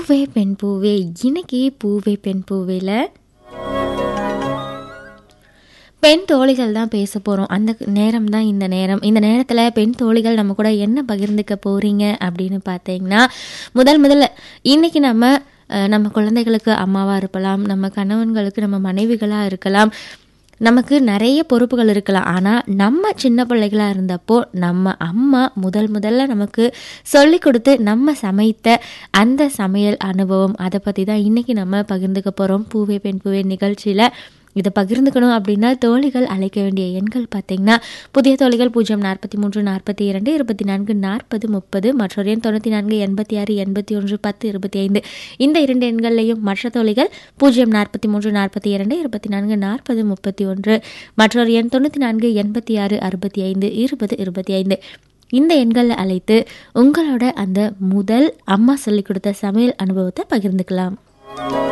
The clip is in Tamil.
பூவே பெண் பூவே இன்னைக்கு பூவே பெண் பூவேல பெண் தோழிகள் தான் பேச போகிறோம் அந்த நேரம் தான் இந்த நேரம் இந்த நேரத்தில் பெண் தோழிகள் நம்ம கூட என்ன பகிர்ந்துக்க போகிறீங்க அப்படின்னு பார்த்தீங்கன்னா முதல் முதல்ல இன்னைக்கு நம்ம அஹ், நம்ம குழந்தைகளுக்கு அம்மாவாக இருக்கலாம் நம்ம கணவன்களுக்கு நம்ம மனைவிகளாக இருக்கலாம் நமக்கு நிறைய பொறுப்புகள் இருக்கலாம் ஆனால் நம்ம சின்ன பிள்ளைகளாக இருந்தப்போ நம்ம அம்மா முதல் முதல்ல நமக்கு சொல்லி கொடுத்து நம்ம சமைத்த அந்த சமையல் அனுபவம் அதை பற்றி தான் இன்றைக்கி நம்ம பகிர்ந்துக்க போகிறோம் பூவே பெண் பூவே நிகழ்ச்சியில் இதை பகிர்ந்துக்கணும் அப்படின்னா தோழிகள் அழைக்க வேண்டிய எண்கள் பார்த்தீங்கன்னா புதிய தோழிகள் பூஜ்ஜியம் நாற்பத்தி மூன்று நாற்பத்தி இரண்டு இருபத்தி நான்கு நாற்பது முப்பது மற்றொரு எண் தொண்ணூற்றி நான்கு எண்பத்தி ஆறு எண்பத்தி ஒன்று பத்து இருபத்தி ஐந்து இந்த இரண்டு எண்கள்லையும் மற்ற தோழிகள் பூஜ்ஜியம் நாற்பத்தி மூன்று நாற்பத்தி இரண்டு இருபத்தி நான்கு நாற்பது முப்பத்தி ஒன்று மற்றொரு எண் தொண்ணூற்றி நான்கு எண்பத்தி ஆறு அறுபத்தி ஐந்து இருபது இருபத்தி ஐந்து இந்த எண்களில் அழைத்து உங்களோட அந்த முதல் அம்மா சொல்லிக் கொடுத்த சமையல் அனுபவத்தை பகிர்ந்துக்கலாம்